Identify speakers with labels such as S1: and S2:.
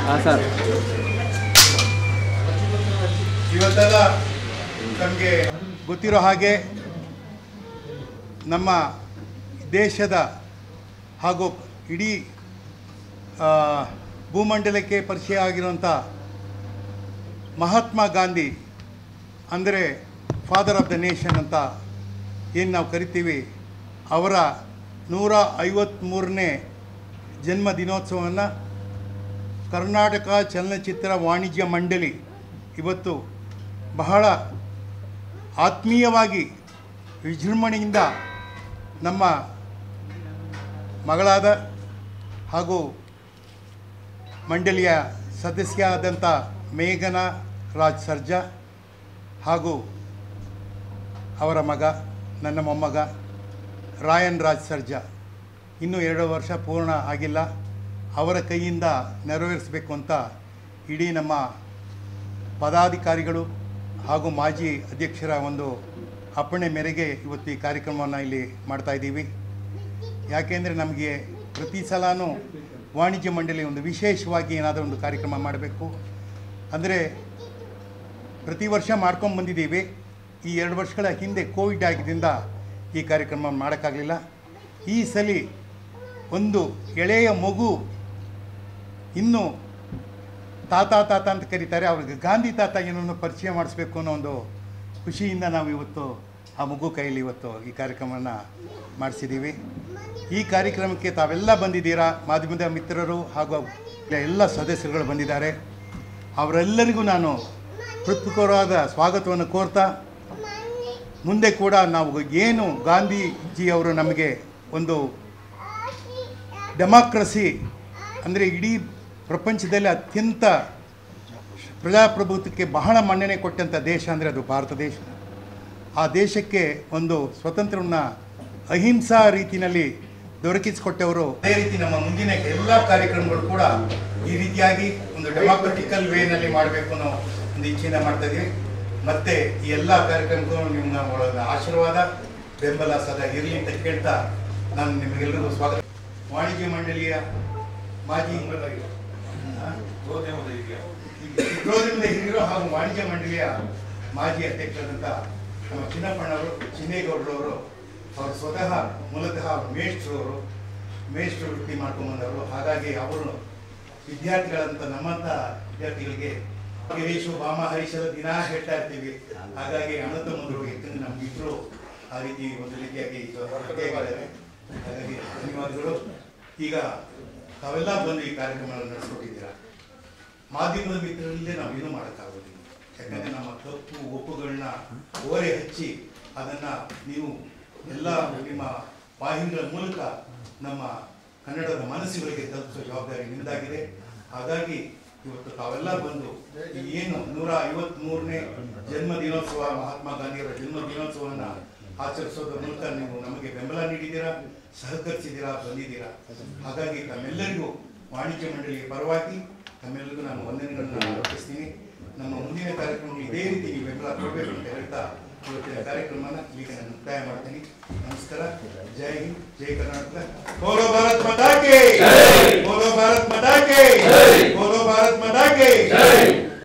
S1: ಹಾಂ ಸರ್
S2: ಇವತ್ತೆಲ್ಲ ತಮಗೆ ಗೊತ್ತಿರೋ ಹಾಗೆ ನಮ್ಮ ದೇಶದ ಹಾಗೂ ಇಡೀ ಆ, ಭೂಮಂಡಲಕ್ಕೆ ಪರಿಚಯ ಆಗಿರುವಂಥ ಮಹಾತ್ಮ ಗಾಂಧಿ ಅಂದರೆ ಫಾದರ್ ಆಫ್ ದ ನೇಷನ್ ಅಂತ ಏನು ನಾವು ಕರಿತೀವಿ ಅವರ ನೂರ ಐವತ್ತ್ಮೂರನೇ ಜನ್ಮ ದಿನೋತ್ಸವವನ್ನು ಕರ್ನಾಟಕ ಚಲನಚಿತ್ರ ವಾಣಿಜ್ಯ ಮಂಡಳಿ ಇವತ್ತು ಬಹಳ ಆತ್ಮೀಯವಾಗಿ ವಿಜೃಂಭಣೆಯಿಂದ ನಮ್ಮ ಮಗಳಾದ ಹಾಗೂ ಮಂಡಳಿಯ ಸದಸ್ಯ ಆದಂಥ ಮೇಘನ ರಾಜ್ ಸರ್ಜಾ ಹಾಗೂ ಅವರ ಮಗ ನನ್ನ ಮೊಮ್ಮಗ ರಾಯನ್ ರಾಜ್ ಸರ್ಜಾ ಇನ್ನೂ ಎರಡು ವರ್ಷ ಪೂರ್ಣ ಆಗಿಲ್ಲ ಅವರ ಕೈಯಿಂದ ನೆರವೇರಿಸಬೇಕು ಅಂತ ಇಡೀ ನಮ್ಮ ಪದಾಧಿಕಾರಿಗಳು ಹಾಗೂ ಮಾಜಿ ಅಧ್ಯಕ್ಷರ ಒಂದು ಅಪ್ಪಣೆ ಮೇರೆಗೆ ಇವತ್ತು ಈ ಕಾರ್ಯಕ್ರಮವನ್ನು ಇಲ್ಲಿ ಮಾಡ್ತಾ ಇದ್ದೀವಿ ಯಾಕೆಂದರೆ ನಮಗೆ ಪ್ರತಿ ಸಲನೂ ವಾಣಿಜ್ಯ ಮಂಡಳಿ ಒಂದು ವಿಶೇಷವಾಗಿ ಏನಾದರೂ ಒಂದು ಕಾರ್ಯಕ್ರಮ ಮಾಡಬೇಕು ಅಂದರೆ ಪ್ರತಿ ವರ್ಷ ಮಾಡ್ಕೊಂಡು ಬಂದಿದ್ದೀವಿ ಈ ಎರಡು ವರ್ಷಗಳ ಹಿಂದೆ ಕೋವಿಡ್ ಆಗಿದ್ದರಿಂದ ಈ ಕಾರ್ಯಕ್ರಮ ಮಾಡೋಕ್ಕಾಗಲಿಲ್ಲ ಈ ಸಲ ಒಂದು ಎಳೆಯ ಮಗು ಇನ್ನು ತಾತ ತಾತ ಅಂತ ಕರೀತಾರೆ ಅವ್ರಿಗೆ ಗಾಂಧಿ ತಾತ ಏನನ್ನು ಪರಿಚಯ ಮಾಡಿಸ್ಬೇಕು ಅನ್ನೋ ಒಂದು ಖುಷಿಯಿಂದ ನಾವು ಇವತ್ತು ಆ ಮಗು ಕೈಯಲ್ಲಿ ಇವತ್ತು ಈ ಕಾರ್ಯಕ್ರಮವನ್ನು ಮಾಡಿಸಿದ್ದೀವಿ ಈ ಕಾರ್ಯಕ್ರಮಕ್ಕೆ ತಾವೆಲ್ಲ ಬಂದಿದ್ದೀರಾ ಮಾಧ್ಯಮದ ಮಿತ್ರರು ಹಾಗೂ ಎಲ್ಲ ಸದಸ್ಯರುಗಳು ಬಂದಿದ್ದಾರೆ ಅವರೆಲ್ಲರಿಗೂ ನಾನು ಹೃತ್ಪೂರ್ವಕವಾದ ಸ್ವಾಗತವನ್ನು ಕೋರ್ತಾ ಮುಂದೆ ಕೂಡ ನಾವು ಏನು ಗಾಂಧೀಜಿಯವರು ನಮಗೆ ಒಂದು ಡೆಮಾಕ್ರಸಿ ಅಂದರೆ ಇಡೀ ಪ್ರಪಂಚದಲ್ಲಿ ಅತ್ಯಂತ ಪ್ರಜಾಪ್ರಭುತ್ವಕ್ಕೆ ಬಹಳ ಮನ್ನಣೆ ಕೊಟ್ಟಂಥ ದೇಶ ಅಂದರೆ ಅದು ಭಾರತ ದೇಶ ಆ ದೇಶಕ್ಕೆ ಒಂದು ಸ್ವತಂತ್ರವನ್ನು ಅಹಿಂಸಾ ರೀತಿಯಲ್ಲಿ ದೊರಕಿಸಿಕೊಟ್ಟವರು ಅದೇ ರೀತಿ ನಮ್ಮ ಮುಂದಿನ ಎಲ್ಲ ಕಾರ್ಯಕ್ರಮಗಳು ಕೂಡ ಈ ರೀತಿಯಾಗಿ ಒಂದು ಡೆಮಾಕ್ರೆಟಿಕಲ್ ವೇನಲ್ಲಿ ಮಾಡಬೇಕು ಅನ್ನೋ ಒಂದು ಇಚ್ಛೆಯಿಂದ ಮಾಡ್ತಾ ಇದ್ದೀವಿ ಮತ್ತೆ ಈ ಎಲ್ಲ ಕಾರ್ಯಕ್ರಮಕ್ಕೂ ನಿಮ್ಮ ಒಳಗ ಆಶೀರ್ವಾದ ಬೆಂಬಲ ಸದಾ ಇರಲಿ ಅಂತ ಕೇಳ್ತಾ ನಾನು ನಿಮಗೆಲ್ಲರಿಗೂ ಸ್ವಾಗತ ವಾಣಿಜ್ಯ ಮಂಡಳಿಯ ಮಾಜಿ ವಿರೋಧದಿಂದ ಹಿರಿಯರು ಹಾಗೂ ವಾಣಿಜ್ಯ ಮಂಡಳಿಯ ಮಾಜಿ ಅಧ್ಯಕ್ಷರಾದಂಥ ನಮ್ಮ ಚಿನ್ನಪ್ಪಣ್ಣವರು ಚಿನ್ನೇಗೌಡರವರು ಅವರು ಸ್ವತಃ ಮೂಲತಃ ಮೇಷ್ಟ್ರವರು ಮೇಷ್ಟ್ರು ವೃತ್ತಿ ಮಾಡ್ಕೊಂಡ್ಬಂದವರು ಹಾಗಾಗಿ ಅವರು ವಿದ್ಯಾರ್ಥಿಗಳಂತ ನಮ್ಮಂಥ ವಿದ್ಯಾರ್ಥಿಗಳಿಗೆ ಗಿರೀಶು ಬಾಮ ಹರೀಶರು ದಿನ ಹೇಳ್ತಾ ಇರ್ತೀವಿ ಹಾಗಾಗಿ ಅನಂತ ಮುಂದರು ಯಾಕಂದ್ರೆ ನಮ್ಗಿಬ್ರು ಆ ರೀತಿ ಒಂದು ರೀತಿಯಾಗಿ ಜೊತೆಯಾಗಿದ್ದಾರೆ ಹಾಗಾಗಿ ಧನ್ಯವಾದಗಳು ಈಗ ತಾವೆಲ್ಲ ಬಂದು ಈ ಕಾರ್ಯಕ್ರಮವನ್ನು ನಡೆಸ್ಕೊಟ್ಟಿದ್ದೀರಾ ಮಾಧ್ಯಮದ ಮಿತ್ರರಲ್ಲೇ ನಾವೇನು ಮಾಡೋಕ್ಕಾಗೋದಿಲ್ಲ ಯಾಕಂದರೆ ನಮ್ಮ ತಪ್ಪು ಒಪ್ಪುಗಳನ್ನ ಓರೆ ಹಚ್ಚಿ ಅದನ್ನು ನೀವು ಎಲ್ಲ ನಿಮ್ಮ ವಾಹಿನಿಗಳ ಮೂಲಕ ನಮ್ಮ ಕನ್ನಡದ ಮನಸ್ಸುಗಳಿಗೆ ತಲುಪಿಸೋ ಜವಾಬ್ದಾರಿ ನಿಮ್ಮದಾಗಿದೆ ಹಾಗಾಗಿ ಇವತ್ತು ತಾವೆಲ್ಲ ಬಂದು ಈ ಏನು ನೂರ ಐವತ್ಮೂರನೇ ಜನ್ಮ ದಿನೋತ್ಸವ ಮಹಾತ್ಮ ಗಾಂಧಿಯವರ ಜನ್ಮ ದಿನೋತ್ಸವವನ್ನು ಆಚರಿಸೋದ್ರ ಮೂಲಕ ನೀವು ನಮಗೆ ಬೆಂಬಲ ನೀಡಿದ್ದೀರಾ ಸಹಕರಿಸಿದ್ದೀರಾ ಬಂದಿದ್ದೀರಾ ಹಾಗಾಗಿ ತಮ್ಮೆಲ್ಲರಿಗೂ ವಾಣಿಜ್ಯ ಮಂಡಳಿಯ ಪರವಾಗಿ ತಮ್ಮೆಲ್ಲರಿಗೂ ನಾನು ವಂದನೆಗಳನ್ನ ಅರ್ಪಿಸ್ತೀನಿ ನಮ್ಮ ಮುಂದಿನ ಕಾರ್ಯಕ್ರಮಗಳು ಇದೇ ರೀತಿ ನೀವು ಬೆಂಬಲ ಕೊಡಬೇಕು ಅಂತ ಹೇಳ್ತಾ ಇವತ್ತಿನ ಕಾರ್ಯಕ್ರಮನ ಈಗ ನಾನು ಮುಕ್ತಾಯ ಮಾಡ್ತೀನಿ ನಮಸ್ಕಾರ ಜೈ ಹಿಂದ್ ಜೈ ಕರ್ನಾಟಕ ಬೋಲೋ ಭಾರತ್ ಮಾತಾ ಕೇ ಬೋಲೋ ಭಾರತ್ ಮಾತಾ ಕೇ ಬೋಲೋ ಭಾರತ್ ಮಾತಾ ಕೇ